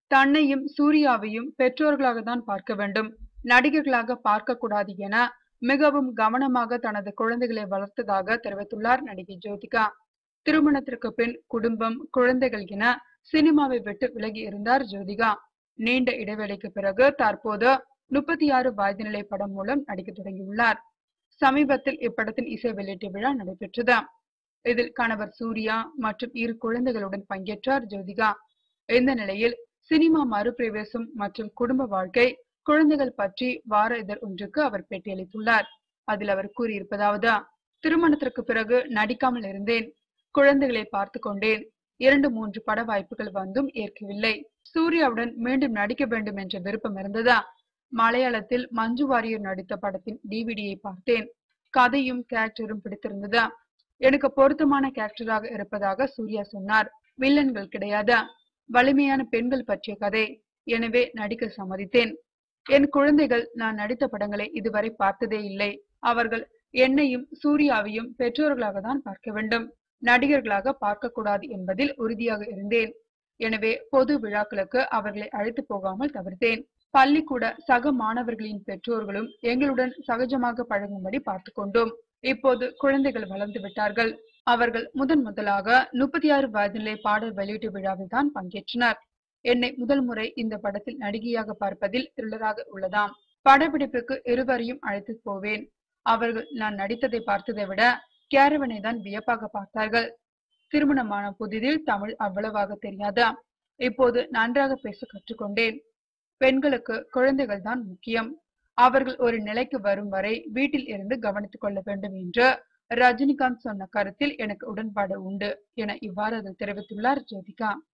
தன்னையும் சூர்யாவையும் பெற்றோர்களாக தான் பார்க்க வேண்டும் நடிகர்களாக பார்க்க கூடாது என மிகவும் கவனமாக தனது குழந்தைகளை வளர்த்ததாக தெரிவித்துள்ளார் நடிகை ஜோதிகா திருமணத்திற்கு பின் குடும்பம் குழந்தைகள் என சினிமாவை விட்டு விலகி இருந்தார் ஜோதிகா நீண்ட இடைவெளிக்கு பிறகு தற்போது முப்பத்தி ஆறு வயது நிலை படம் மூலம் நடிக்க தொடங்கியுள்ளார் சமீபத்தில் இப்படத்தின் இசை வெளியீட்டு விழா நடைபெற்றது இதில் கணவர் சூர்யா மற்றும் இரு குழந்தைகளுடன் பங்கேற்றார் ஜோதிகா இந்த நிலையில் சினிமா மறுபிரவேசம் மற்றும் குடும்ப வாழ்க்கை குழந்தைகள் பற்றி வார இதழ் ஒன்றுக்கு அவர் பேட்டியளித்துள்ளார் அதில் அவர் கூறியிருப்பதாவது திருமணத்திற்கு பிறகு நடிக்காமல் இருந்தேன் குழந்தைகளை பார்த்து கொண்டேன் இரண்டு மூன்று பட வாய்ப்புகள் வந்தும் ஏற்கவில்லை சூர்யாவுடன் மீண்டும் நடிக்க வேண்டும் என்ற விருப்பம் இருந்ததா மலையாளத்தில் மஞ்சு வாரியர் நடித்த படத்தின் டிவிடியை பார்த்தேன் கதையும் கேரக்டரும் பிடித்திருந்ததா எனக்கு பொருத்தமான கேரக்டராக இருப்பதாக சூர்யா சொன்னார் வில்லன்கள் கிடையாது வலிமையான பெண்கள் பற்றிய கதை எனவே நடிக்க சம்மதித்தேன் என் குழந்தைகள் நான் நடித்த படங்களை இதுவரை பார்த்ததே இல்லை அவர்கள் என்னையும் சூர்யாவையும் பெற்றோர்களாக தான் பார்க்க வேண்டும் நடிகர்களாக பார்க்க கூடாது என்பதில் உறுதியாக இருந்தேன் எனவே பொது விழாக்களுக்கு அவர்களை அழைத்து போகாமல் தவிர்த்தேன் பள்ளிக்கூட சக மாணவர்களின் பெற்றோர்களும் எங்களுடன் சகஜமாக பழகும்படி பார்த்து கொண்டோம் இப்போது குழந்தைகள் வளர்ந்து விட்டார்கள் அவர்கள் முதன் முதலாக முப்பத்தி ஆறு வயதிலே பாடல் வெளியீட்டு விழாவில் தான் பங்கேற்றனர் என்னை முதல் முறை இந்த படத்தில் நடிகையாக பார்ப்பதில் த்ரில்லராக உள்ளதாம் படப்பிடிப்புக்கு இருவரையும் அழைத்து போவேன் அவர்கள் நான் நடித்ததை பார்த்ததை விட கேரவனை தான் வியப்பாக பார்த்தார்கள் திருமணமான புதிதில் தமிழ் அவ்வளவாக தெரியாதா இப்போது நன்றாக பேச கற்றுக்கொண்டேன் பெண்களுக்கு குழந்தைகள் தான் முக்கியம் அவர்கள் ஒரு நிலைக்கு வரும் வரை வீட்டில் இருந்து கவனித்துக் கொள்ள வேண்டும் என்று ரஜினிகாந்த் சொன்ன கருத்தில் எனக்கு உடன்பாடு உண்டு என இவ்வாறு அதில் தெரிவித்துள்ளார் ஜோதிகா